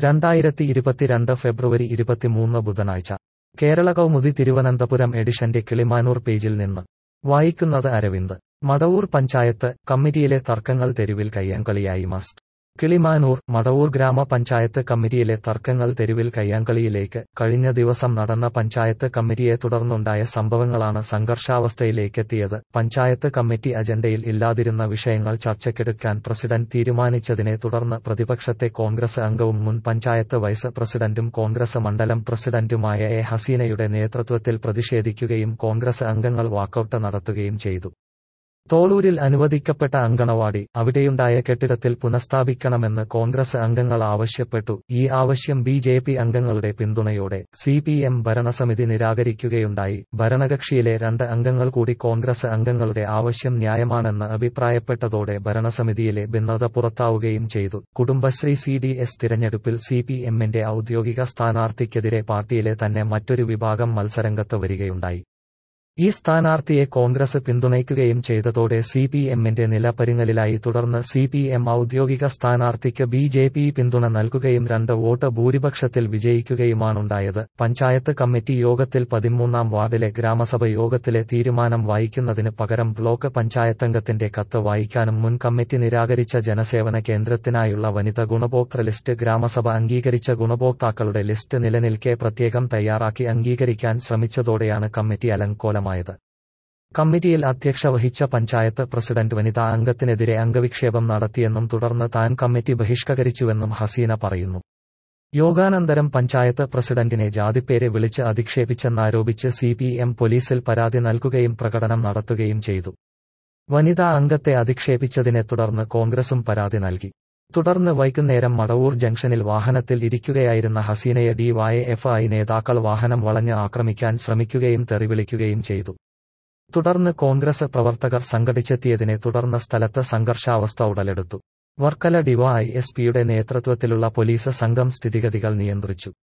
രണ്ടായിരത്തി ഇരുപത്തിരണ്ട് ഫെബ്രുവരി ഇരുപത്തിമൂന്ന് ബുധനാഴ്ച കേരള കൗമുദി തിരുവനന്തപുരം എഡിഷന്റെ കിളിമാനൂർ പേജിൽ നിന്ന് വായിക്കുന്നത് അരവിന്ദ് മടവൂർ പഞ്ചായത്ത് കമ്മിറ്റിയിലെ തർക്കങ്ങൾ തെരുവിൽ കയ്യാങ്കളിയായി മസ്റ്റ് കിളിമാനൂർ മടവൂർ ഗ്രാമപഞ്ചായത്ത് കമ്മിറ്റിയിലെ തർക്കങ്ങൾ തെരുവിൽ കയ്യാങ്കളിയിലേക്ക് കഴിഞ്ഞ ദിവസം നടന്ന പഞ്ചായത്ത് കമ്മിറ്റിയെ തുടർന്നുണ്ടായ സംഭവങ്ങളാണ് സംഘർഷാവസ്ഥയിലേക്കെത്തിയത് പഞ്ചായത്ത് കമ്മിറ്റി അജണ്ടയിൽ ഇല്ലാതിരുന്ന വിഷയങ്ങൾ ചർച്ചയ്ക്കെടുക്കാൻ പ്രസിഡന്റ് തീരുമാനിച്ചതിനെ തുടർന്ന് പ്രതിപക്ഷത്തെ കോൺഗ്രസ് അംഗവും മുൻ പഞ്ചായത്ത് വൈസ് പ്രസിഡന്റും കോൺഗ്രസ് മണ്ഡലം പ്രസിഡന്റുമായ എ ഹസീനയുടെ നേതൃത്വത്തിൽ പ്രതിഷേധിക്കുകയും കോൺഗ്രസ് അംഗങ്ങൾ വാക്കൌട്ട് നടത്തുകയും ചെയ്തു തോളൂരിൽ അനുവദിക്കപ്പെട്ട അങ്കണവാടി അവിടെയുണ്ടായ കെട്ടിടത്തിൽ പുനഃസ്ഥാപിക്കണമെന്ന് കോൺഗ്രസ് അംഗങ്ങൾ ആവശ്യപ്പെട്ടു ഈ ആവശ്യം ബി ജെ പി അംഗങ്ങളുടെ പിന്തുണയോടെ സി പി എം ഭരണസമിതി നിരാകരിക്കുകയുണ്ടായി ഭരണകക്ഷിയിലെ രണ്ട് അംഗങ്ങൾ കൂടി കോൺഗ്രസ് അംഗങ്ങളുടെ ആവശ്യം ന്യായമാണെന്ന് അഭിപ്രായപ്പെട്ടതോടെ ഭരണസമിതിയിലെ ഭിന്നത പുറത്താവുകയും ചെയ്തു കുടുംബശ്രീ സി ഡി എസ് തിരഞ്ഞെടുപ്പിൽ സി പി എമ്മിന്റെ ഔദ്യോഗിക സ്ഥാനാർത്ഥിക്കെതിരെ പാർട്ടിയിലെ തന്നെ മറ്റൊരു വിഭാഗം മത്സരംഗത്ത് വരികയുണ്ടായി ഈ സ്ഥാനാർത്ഥിയെ കോൺഗ്രസ് പിന്തുണയ്ക്കുകയും ചെയ്തതോടെ സി പി എമ്മിന്റെ നില പരിങ്ങലിലായി തുടർന്ന് സി പി എം ഔദ്യോഗിക സ്ഥാനാർത്ഥിക്ക് ബി ജെ പി പിന്തുണ നൽകുകയും രണ്ട് വോട്ട് ഭൂരിപക്ഷത്തിൽ വിജയിക്കുകയുമാണുണ്ടായത് പഞ്ചായത്ത് കമ്മിറ്റി യോഗത്തിൽ പതിമൂന്നാം വാർഡിലെ ഗ്രാമസഭ യോഗത്തിലെ തീരുമാനം വായിക്കുന്നതിന് പകരം ബ്ലോക്ക് പഞ്ചായത്തംഗത്തിന്റെ കത്ത് വായിക്കാനും മുൻ കമ്മിറ്റി നിരാകരിച്ച ജനസേവന കേന്ദ്രത്തിനായുള്ള വനിത ഗുണഭോക്തൃ ലിസ്റ്റ് ഗ്രാമസഭ അംഗീകരിച്ച ഗുണഭോക്താക്കളുടെ ലിസ്റ്റ് നിലനിൽക്കെ പ്രത്യേകം തയ്യാറാക്കി അംഗീകരിക്കാൻ ശ്രമിച്ചതോടെയാണ് കമ്മിറ്റി അലങ്കോലമായത് കമ്മിറ്റിയിൽ അധ്യക്ഷ വഹിച്ച പഞ്ചായത്ത് പ്രസിഡന്റ് വനിതാ അംഗത്തിനെതിരെ അംഗവിക്ഷേപം നടത്തിയെന്നും തുടർന്ന് താൻ കമ്മിറ്റി ബഹിഷ്കരിച്ചുവെന്നും ഹസീന പറയുന്നു യോഗാനന്തരം പഞ്ചായത്ത് പ്രസിഡന്റിനെ ജാതിപ്പേരെ വിളിച്ച് അധിക്ഷേപിച്ചെന്നാരോപിച്ച് സി പി എം പോലീസിൽ പരാതി നൽകുകയും പ്രകടനം നടത്തുകയും ചെയ്തു വനിതാ അംഗത്തെ അധിക്ഷേപിച്ചതിനെ തുടർന്ന് കോൺഗ്രസും പരാതി നൽകി തുടർന്ന് വൈകുന്നേരം മടവൂർ ജംഗ്ഷനിൽ വാഹനത്തിൽ ഇരിക്കുകയായിരുന്ന ഹസീനയെ ഡിവൈഎഫ്ഐ നേതാക്കൾ വാഹനം വളഞ്ഞ് ആക്രമിക്കാൻ ശ്രമിക്കുകയും തെറിവിളിക്കുകയും ചെയ്തു തുടർന്ന് കോൺഗ്രസ് പ്രവർത്തകർ സംഘടിച്ചെത്തിയതിനെ തുടർന്ന് സ്ഥലത്ത് സംഘർഷാവസ്ഥ ഉടലെടുത്തു വർക്കല ഡിവൈഎസ്പിയുടെ നേതൃത്വത്തിലുള്ള പോലീസ് സംഘം സ്ഥിതിഗതികൾ നിയന്ത്രിച്ചു